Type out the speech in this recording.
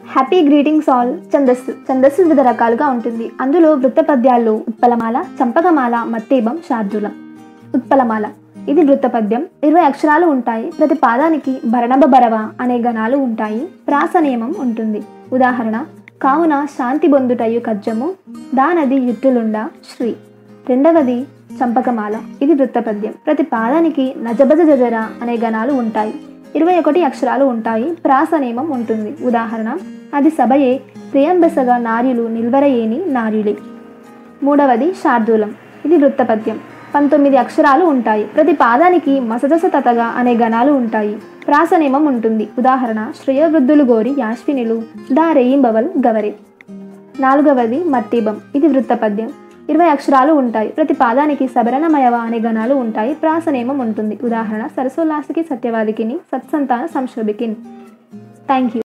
happy greetings all ఛందస్సు ఛందస్సు వివిధ రకాలుగా ఉంటుంది అందులో వృత్తపద్యాల్లో ఉత్పలమాల చంపకమాల మత్తేబం శార్దూలం ఉత్పలమాల ఇది వృత్తపద్యం ఇరవై అక్షరాలు ఉంటాయి ప్రతి పాదానికి భరణబ భరవ అనే గణాలు ఉంటాయి ప్రాస నియమం ఉంటుంది ఉదాహరణ కావున శాంతి బొందుటయు కజ్జము దానది యుట్టులుండ శ్రీ రెండవది చంపకమాల ఇది వృత్తపద్యం ప్రతి పాదానికి నజబజ జజర అనే గణాలు ఉంటాయి ఇరవై ఒకటి అక్షరాలు ఉంటాయి ప్రాస నియమం ఉంటుంది ఉదాహరణ అది సభయే ప్రియంబెసగా నార్యులు నిల్వరయేని నార్యులే మూడవది శార్దూలం ఇది వృత్తపద్యం పంతొమ్మిది అక్షరాలు ఉంటాయి ప్రతి పాదానికి మసదస తతగా అనే గణాలు ఉంటాయి ప్రాస నియమం ఉంటుంది ఉదాహరణ శ్రేయవృద్ధులు గోరి యాశ్వినులు దా రేయింబవల్ గవరే నాలుగవది మత్తీబం ఇది వృత్తపద్యం ఇరవై అక్షరాలు ఉంటాయి ప్రతి పాదానికి సబరణమయవ అనే గణాలు ఉంటాయి ప్రాస నియమం ఉంటుంది ఉదాహరణ సరసోల్లాసికి సత్యవాదికిని సత్సంతాన సంశోభికిన్ థ్యాంక్ యూ